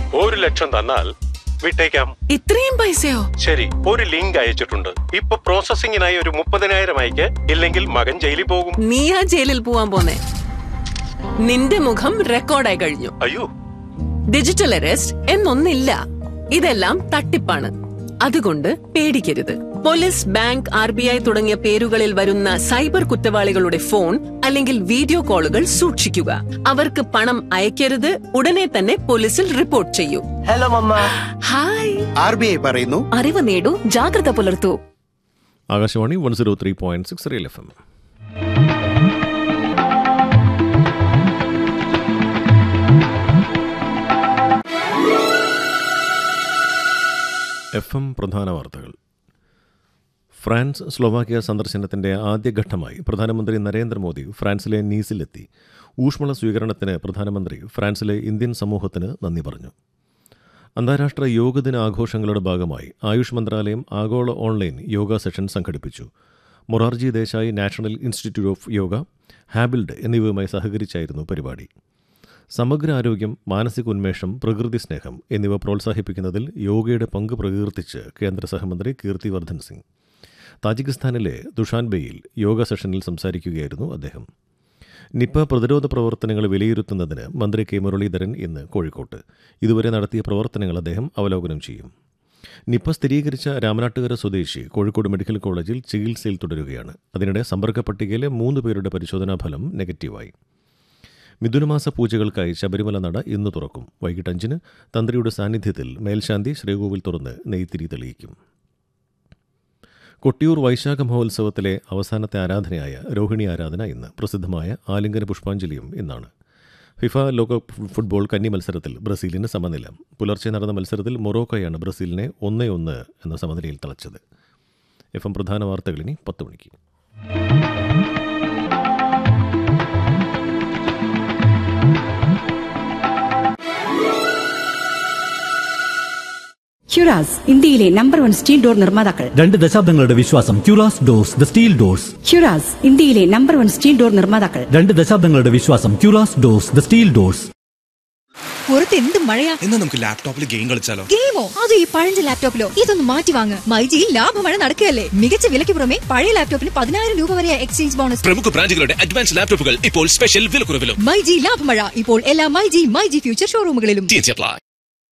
ഒരു ലക്ഷം തന്നാൽ വിട്ടേക്കാം ഇത്രയും പൈസയോ ശരി ഒരു ലിങ്ക് അയച്ചിട്ടുണ്ട് ഇപ്പൊ പ്രോസസിംഗിനായി ഒരു മുപ്പതിനായിരം അയക്ക് ഇല്ലെങ്കിൽ മകൻ ജയിലിൽ പോകും നീയാ ജയിലിൽ പോവാൻ പോന്നെ നിന്റെ മുഖം റെക്കോർഡായി കഴിഞ്ഞു അയ്യോ ഡിജിറ്റൽ അറസ്റ്റ് എന്നൊന്നില്ല ഇതെല്ലാം തട്ടിപ്പാണ് അതുകൊണ്ട് പേടിക്കരുത് police bank R B I തുടങ്ങിയ പേരുകളിൽ വരുന്ന സൈബർ കുറ്റവാളികളുടെ ഫോൺ അല്ലെങ്കിൽ വീഡിയോ കോളുകൾ സൂക്ഷിക്കുക അവർക്ക് പണം അയക്കരുത് ഉടനെ തന്നെ പോലീസിൽ റിപ്പോർട്ട് ചെയ്യൂ hello mamma hi R B I പറയുന്നു അറിവ് നേടൂ ജാഗ്രത പുലർത്തൂ Akashvani one zero three point six real F M F M പ്രധാന വാർത്തകൾ ഫ്രാൻസ് സ്ലോവാക്യ സന്ദർശനത്തിന്റെ ആദ്യഘട്ടമായി പ്രധാനമന്ത്രി നരേന്ദ്രമോദി ഫ്രാൻസിലെ നീസിലെത്തി ഊഷ്മള സ്വീകരണത്തിന് പ്രധാനമന്ത്രി ഫ്രാൻസിലെ ഇന്ത്യൻ സമൂഹത്തിന് നന്ദി പറഞ്ഞു അന്താരാഷ്ട്ര യോഗ ദിന ആഘോഷങ്ങളുടെ ഭാഗമായി ആയുഷ് മന്ത്രാലയം ആഗോള ഓൺലൈൻ യോഗ സെഷൻ സംഘടിപ്പിച്ചു Morarji Desai national institute of yoga Habuild എന്നിവയുമായി സഹകരിച്ചായിരുന്നു പരിപാടി സമഗ്ര ആരോഗ്യം മാനസിക ഉന്മേഷം പ്രകൃതി സ്നേഹം എന്നിവ പ്രോത്സാഹിപ്പിക്കുന്നതിൽ യോഗയുടെ പങ്ക് പ്രകീർത്തിച്ച് കേന്ദ്ര സഹമന്ത്രി കീർത്തിവർദ്ധൻ സിംഗ് താജിക്കിസ്ഥാനിലെ ദുഷാൻബെയിൽ യോഗ സെഷനിൽ സംസാരിക്കുകയായിരുന്നു അദ്ദേഹം നിപ്പ പ്രതിരോധ പ്രവർത്തനങ്ങൾ വിലയിരുത്തുന്നതിന് മന്ത്രി കെ മുരളീധരൻ ഇന്ന് കോഴിക്കോട്ട് ഇതുവരെ നടത്തിയ പ്രവർത്തനങ്ങൾ അദ്ദേഹം അവലോകനം ചെയ്യും നിപ്പ സ്ഥിരീകരിച്ച രാമനാട്ടുകര സ്വദേശി കോഴിക്കോട് മെഡിക്കൽ കോളേജിൽ ചികിത്സയിൽ തുടരുകയാണ് അതിനിടെ സമ്പർക്ക പട്ടികയിലെ മൂന്ന് പേരുടെ പരിശോധനാ ഫലം നെഗറ്റീവായി മിഥുനമാസ പൂജകൾക്കായി ശബരിമല നട ഇന്ന് തുറക്കും വൈകിട്ട് അഞ്ചിന് തന്ത്രിയുടെ സാന്നിധ്യത്തിൽ മേൽശാന്തി ശ്രീകോവിൽ തുറന്ന് നെയ്ത്തിരി തെളിയിക്കും കൊട്ടിയൂർ വൈശാഖ മഹോത്സവത്തിലെ അവസാനത്തെ ആരാധനയായ രോഹിണി ആരാധന ഇന്ന് പ്രസിദ്ധമായ ആലിംഗന പുഷ്പാഞ്ജലിയും ഇന്നാണ് ഫിഫ ലോകകപ്പ് ഫുട്ബോൾ കന്നി മത്സരത്തിൽ ബ്രസീലിന് സമനില പുലർച്ചെ നടന്ന മത്സരത്തിൽ മൊറോക്കോയാണ് ബ്രസീലിനെ ഒന്നേ ഒന്ന് എന്ന സമനിലയിൽ തളച്ചത് എഫ് എം പ്രധാന വാർത്തകളിനി പത്ത് മണിക്ക് ഹ്യുറാസ് ഇന്ത്യയിലെ നമ്പർ വൺ സ്റ്റീൽ ഡോർ നിർമ്മാതാക്കൾ രണ്ട് ദശാബ്ദങ്ങളുടെ വിശ്വാസം ക്യൂറാസ് ഡോർസ് ദ സ്റ്റീൽ ഡോർസ് ഹ്യുറാസ് ഇന്ത്യയിലെ നമ്പർ വൺ സ്റ്റീൽ ഡോർ നിർമ്മാതാക്കൾ രണ്ട് ദശാബ്ദങ്ങളുടെ വിശ്വാസം ക്യൂറാസ് ഡോർസ് ദ സ്റ്റീൽ ഡോർസ് പുറത്ത് എന്ത് മഴയാ എന്നാ നമുക്ക് ലാപ്ടോപ്പിൽ ഗെയിം കളിച്ചാലോ ഗെയിമോ അത് ഈ പഴഞ്ച ലാപ്ടോപ്പിലോ ഇതൊന്ന് മാറ്റി വാങ്ങ് മൈജിയിൽ ലാഭമഴ നടക്കുകയല്ലേ മികച്ച വിലയ്ക്ക് പുറമെ പഴയ ലാപ്ടോപ്പിന് പതിനായിരം രൂപ വരെ എക്സ്ചേഞ്ച് ബോണസ് പ്രമുഖ ബ്രാൻഡുകളുടെ അഡ്വാൻസ് ലാപ്ടോപ്പുകൾ ഇപ്പോൾ സ്പെഷ്യൽ വിലക്കുറവിലും മൈജി ലാഭമഴ ഇപ്പോൾ എല്ലാ മൈജി മൈജി ഫ്യൂച്ചർ ഷോറൂമുകളിലും ടി അപ്ലൈ